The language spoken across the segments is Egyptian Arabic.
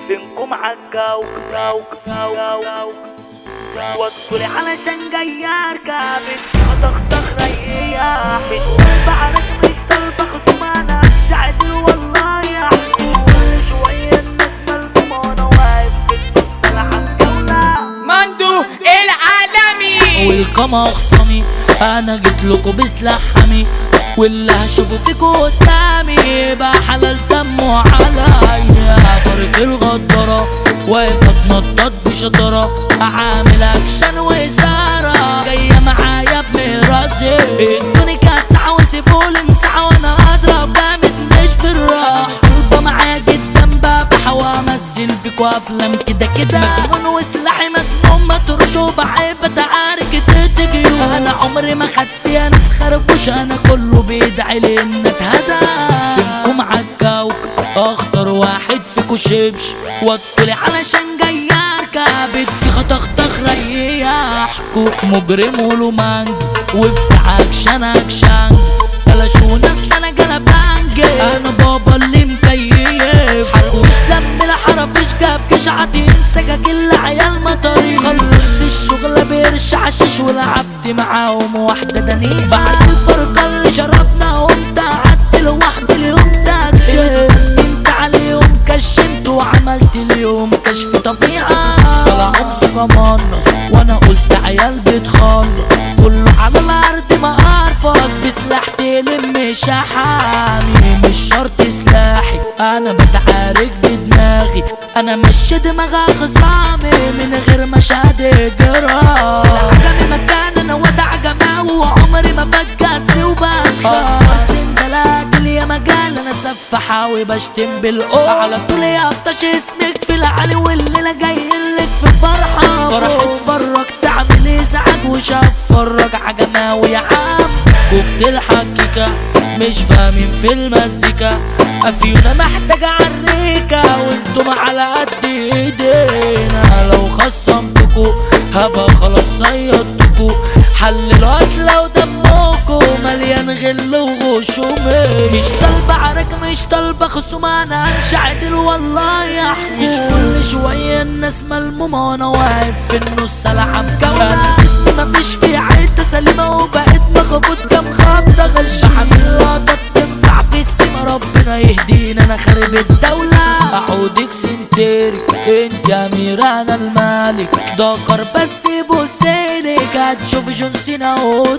بينكم عالجو جو جو جو وادخلي علشان جاي اركب هتخطخ ريح مش بعرف مش طالبة خصوم انا ساعد والله يا حبيبي كل شوية الناس ملمومة وانا واقف في النص انا عالجولة مندو العالمي والقمع خصامي انا جيت لكم بسلاح حمي واللي هشوفه فيكوا قدامي يبقى حلال دمه عليا فرق الغدارة واقف اتنطط بشطارة عامل اكشن وإثارة جاية معايا بمراسي ادوني كاسعة وسيبولي مساحة وانا اضرب جامد مش بالراحة طالبة معايا جدا ببحى وامثل فيكوا افلام كده كده مجنون وسلاحي مسموم ما تروش وبحب اتعارك تتجي انا عمري ما خدت يا ناس خربوش انا كله بيدعي لي ان اتهدى فينكم عالكوكب اخطر واحد فيكوا شبش وطلي علشان جاي اركب ادي خطخطخ ريحكوا مجرم ولومانج وبتاع اكشن اكشن بلاش وناس انا جلبانج انا بابا اللي مكيف حرقوش دم الحرفيش جابكش عادين سجاج العيال مطاري خلصت الشغل بيرش عشش ولعبت معاهم واحدة دنيا بعد الفرقة اللي شربنا قمت قعدت لوحدي اليوم ده مسكنت عليهم كشمت وعملت اليوم كشف طبيعة طلعوا بثقة منص وانا قلت عيال بتخلص كله على الارض ما ارفص بسلاح تلم شحامي مش شرط سلاحي انا بتعارك بدماغي انا مش دماغ خصامي من غير مشاهد جرام العجمي مكان انا ودع جماوي وعمري ما بتجسي وبتخاف سندلات اللي مجال انا سفاحة وبشتم بالقوة على طول يا بطش اسمك في العلي والليلة جايلك في فرحة فرح اتفرج تعمل ازعاج وشاف فرج عجماوي يا عم كوكتيل حكيكة مش فاهمين في المزيكا افيونا محتاجة عريكة وانتم على قد ايدينا لو خصمتكوا هبقى خلاص صيدتكوا حللوا لو دمكوا مليان غل وغشومية مش طالبة عرك مش طالبة خصوم انا امشي عدل والله يا حبيبي مش كل شوية الناس ملمومة وانا واقف في النص العب جولة انا جسمي مفيش فيه حتة سليمة وبقيت مخبوط كام خبطة غش حامل لقطة تنفع في السما ربنا يهدينا انا خارب الدولة اعودك سنتري انت اميرة انا الملك دكر بس بصيلك هتشوف جون سينا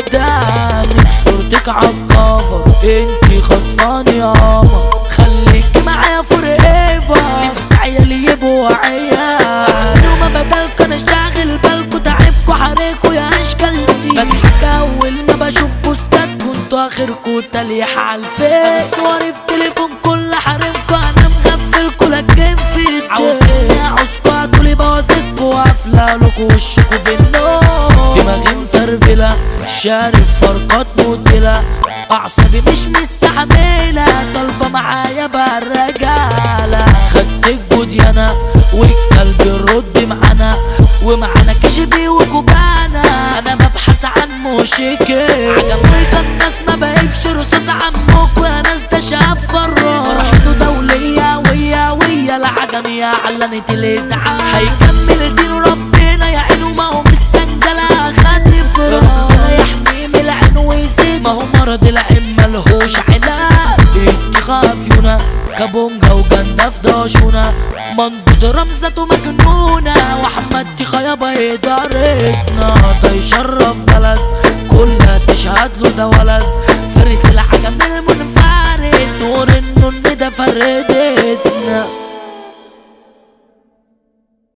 قدامك صورتك عالكفر انت خطفاني يا قمر خليك معايا فور ايفر نفسي عيالي يبقوا عيال يوم بدلك انا شاغل بالكوا تعبكوا حريكوا يا اشكال سي بضحك اول ما بشوف بوستات كنتوا اخركوا تليح عالفيس صوري في تليفون كل حريمكوا انا مغفلكوا لكن في عاوزين عاوزكوا هتقولي بوظتكوا قافله لكوا وشكوا بالنور دماغي مفربله شارب فرقات مدلة اعصابي مش مستحملة طالبة معايا بقى الرجالة خدت الجوديانة والكلب الرد معانا ومعانا كشبي وكوبانا انا ببحث عن مشكل عجبني كان ناس ما بقيبش رصاص عمكوا يا ناس ده شاف فراغ فرحته دولية ويا ويا العجمية علنت الازعاج هيكمل دين ربنا يا عينه ما هو مش سنجلة خدني فراغ ربنا يحميه من العين ويزيد ما هو مرض العين ملهوش علاج انت خافيونا كابونجا وجندا في داشونا منضود رمزته مجنونة واحمد دي خيابة إدارتنا ده يشرف بلد كلها تشهد له ده ولد فارس العجم المنفرد نور النون ده فردتنا